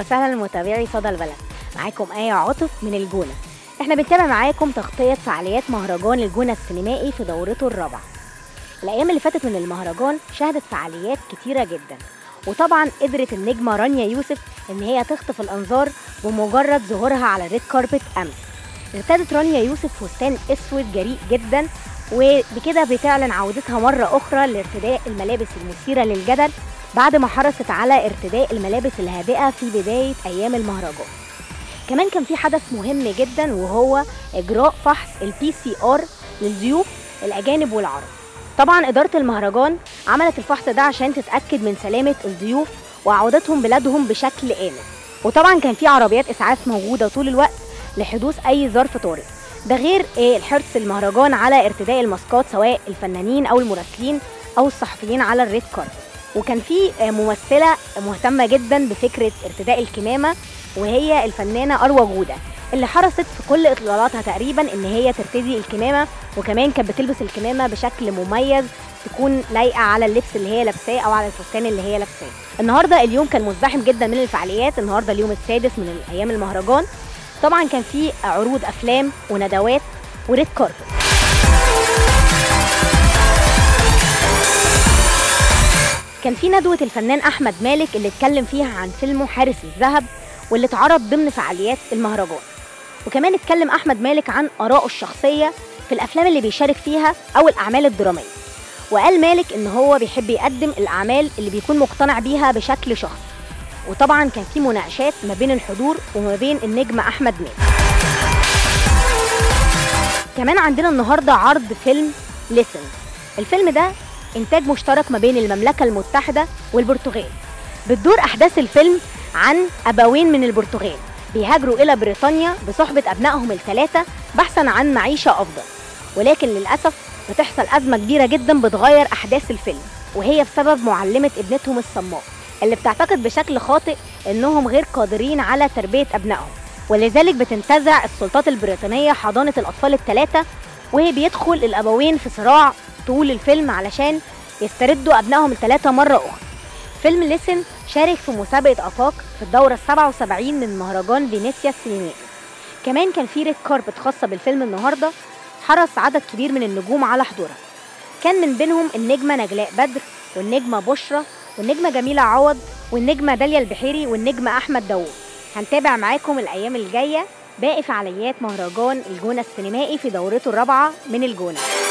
وسهلا متابعي صدى البلد معاكم آية عاطف من الجونة احنا بنتابع معاكم تغطية فعاليات مهرجان الجونة السينمائي في دورته الرابعة الأيام اللي فاتت من المهرجان شهدت فعاليات كتيرة جدا وطبعا قدرت النجمة رانيا يوسف إن هي تخطف الأنظار بمجرد ظهورها على الريد كاربت أمس ارتدت رانيا يوسف فستان أسود جريء جدا وبكده بتعلن عودتها مرة أخرى لارتداء الملابس المثيرة للجدل بعد ما حرصت على ارتداء الملابس الهادئة في بداية أيام المهرجان كمان كان في حدث مهم جدا وهو إجراء فحص البي سي آر للضيوف الأجانب والعرب طبعا إدارة المهرجان عملت الفحص ده عشان تتأكد من سلامة الضيوف وعودتهم بلادهم بشكل آمن وطبعا كان في عربيات إسعاف موجودة طول الوقت لحدوث أي ظرف طارئ ده غير إيه الحرص المهرجان على ارتداء الماسكات سواء الفنانين أو المراسلين أو الصحفيين على الريد كاربت وكان في ممثله مهتمه جدا بفكره ارتداء الكمامه وهي الفنانه اروى جوده اللي حرصت في كل اطلالاتها تقريبا ان هي ترتدي الكمامه وكمان كانت بتلبس الكمامه بشكل مميز تكون لايقه على اللبس اللي هي لابساه او على الفستان اللي هي لابساه النهارده اليوم كان مزدحم جدا من الفعاليات النهارده اليوم السادس من ايام المهرجان طبعا كان في عروض افلام وندوات وريد كاربت كان في ندوة الفنان أحمد مالك اللي اتكلم فيها عن فيلمه حارس الذهب واللي اتعرض ضمن فعاليات المهرجان وكمان اتكلم أحمد مالك عن آرائه الشخصية في الأفلام اللي بيشارك فيها أو الأعمال الدرامية وقال مالك إن هو بيحب يقدم الأعمال اللي بيكون مقتنع بيها بشكل شخصي وطبعا كان في مناقشات ما بين الحضور وما بين النجم أحمد مالك كمان عندنا النهاردة عرض فيلم ليسن الفيلم ده إنتاج مشترك ما بين المملكة المتحدة والبرتغال بتدور أحداث الفيلم عن أبوين من البرتغال بيهاجروا إلى بريطانيا بصحبة أبنائهم الثلاثة بحثا عن معيشة أفضل ولكن للأسف بتحصل أزمة كبيرة جدا بتغير أحداث الفيلم وهي بسبب معلمة ابنتهم الصماء اللي بتعتقد بشكل خاطئ إنهم غير قادرين على تربية أبنائهم ولذلك بتنتزع السلطات البريطانية حضانة الأطفال الثلاثة وهي بيدخل الأبوين في صراع طول الفيلم علشان يستردوا أبنائهم الثلاثة مرة أخرى فيلم ليسن شارك في مسابقة آفاق في الدورة السبعة وسبعين من مهرجان فينيسيا السينمائي كمان كان في ريد كاربت خاصة بالفيلم النهاردة حرص عدد كبير من النجوم على حضورها كان من بينهم النجمة نجلاء بدر والنجمة بشرى والنجمة جميلة عوض والنجمة داليا البحيري والنجم أحمد داوود هنتابع معاكم الأيام الجاية باقي فعاليات مهرجان الجونة السينمائي في دورته الرابعة من الجونة